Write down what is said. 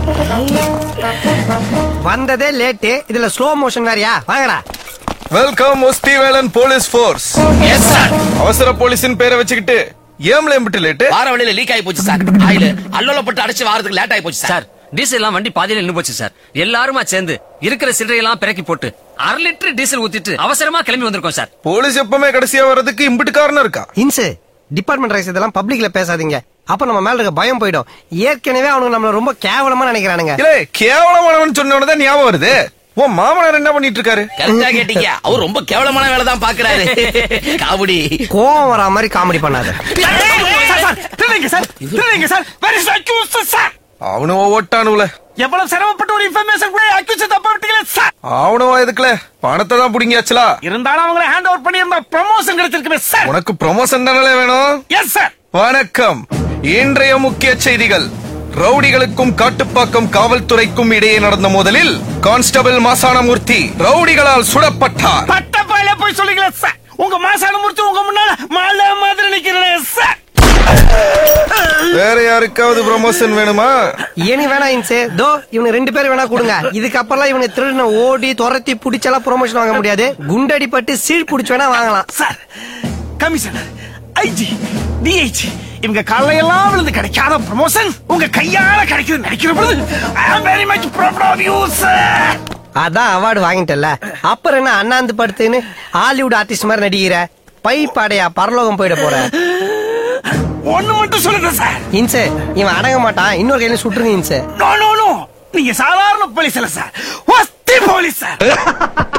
வந்ததே லேட்டு இதுல slow motion வேறயா வாங்கடா வெல்கம் முஸ்திவேலன் போலீஸ் ஃபோர்ஸ் எஸ் சார் அவசர போலீஸின் பேரை வச்சுக்கிட்டு ஏம்ல எம்பிட்டு லேட்டு வார வழியில லீக் ஆகி போச்சு சார் ஆயில் அல்லோலப்பட்டு அடிச்சு வாரத்துக்கு லேட் ஆகி போச்சு சார் சார் டீசல் எல்லாம் வண்டி பாதியில நின்னு போச்சு சார் எல்லாருமா சேர்ந்து இருக்கிற சில்லறையெல்லாம் பிறக்கி போட்டு அரை லிட்டர் டீசல் ஊத்திட்டு அவசரமா கிளம்பி வந்திருக்கோம் சார் போலீஸ் எப்பவுமே கடைசியா வர்றதுக்கு இம்பிட்டு காரணம் இருக்கா இன்சு டிபார்ட்மெண்ட் ரைஸ் இதெல்லாம் பப்ளிக்ல பேசாதீங்க அப்ப நம்ம மேல இருக்க பயம் போயிடும் ஏற்கனவே அவனுங்க நம்மள ரொம்ப கேவலமா நினைக்கிறானுங்க இல்ல கேவலமானவன் சொன்ன உடனே ஞாபகம் வருது உன் மாமனார் என்ன பண்ணிட்டு இருக்காரு கரெக்டா கேட்டீங்க அவர் ரொம்ப கேவலமான வேலை தான் பாக்குறாரு காமெடி கோவம் வரா மாதிரி காமெடி பண்ணாத திருடுங்க சார் திருடுங்க சார் வெரி அக்யூஸ்ட் சார் அவனும் ஓட்டானுல எவ்வளவு சிரமப்பட்ட ஒரு இன்ஃபர்மேஷன் கூட அக்யூஸ் தப்பா விட்டீங்களே சார் அவனும் எதுக்குல பணத்தை தான் புடிங்கியாச்சுலா இருந்தாலும் அவங்களை ஹேண்ட் ஓவர் பண்ணி இருந்தா ப்ரமோஷன் கிடைச்சிருக்குமே சார் உனக்கு ப்ரொமோஷன் தானே வேணும் எஸ் சார் வணக்கம் இன்றைய முக்கிய செய்திகள் ரவுடிகளுக்கும் காட்டுப்பாக்கம் காவல்துறைக்கும் இடையே நடந்த மோதலில் கான்ஸ்டபிள் மாசானமூர்த்தி ரவுடிகளால் சுடப்பட்டார் பட்ட பாயில போய் சொல்லுங்களே சார் உங்க மாசான முடிச்சு உங்க முன்னால மாலை மாதிரி நிக்கிறேன் சார் வேற யாருக்காவது ப்ரொமோஷன் வேணுமா இனி வேணா இன்சு தோ இவனு ரெண்டு பேரும் வேணா கொடுங்க இதுக்கப்புறம் இவனை திருடின ஓடி துரத்தி புடிச்செல்லாம் ப்ரொமோஷன் வாங்க முடியாது குண்டடி பட்டு சீழ் புடிச்சு வேணா வாங்கலாம் சார் கமிஷனர் ஐஜி டிஐஜி இவங்க காலையெல்லாம் விழுந்து கிடைக்காத ப்ரமோஷன் உங்க கையால கிடைக்குது நினைக்கிற பொழுது I am very much proud of you sir அதான் அவார்டு வாங்கிட்டல அப்புறம் என்ன அண்ணாந்து படுத்துன்னு ஹாலிவுட் ஆர்டிஸ்ட் மாதிரி நடிக்கிற பை பாடையா பரலோகம் போயிட போற ஒண்ணு மட்டும் சொல்லுங்க சார் இன்சு இவன் அடங்க மாட்டான் இன்னொரு கையில சுட்டுருங்க இன்சு நோ நோ நோ நீங்க சாதாரண போலீஸ் இல்ல சார் ஒஸ்தி போலீஸ் சார்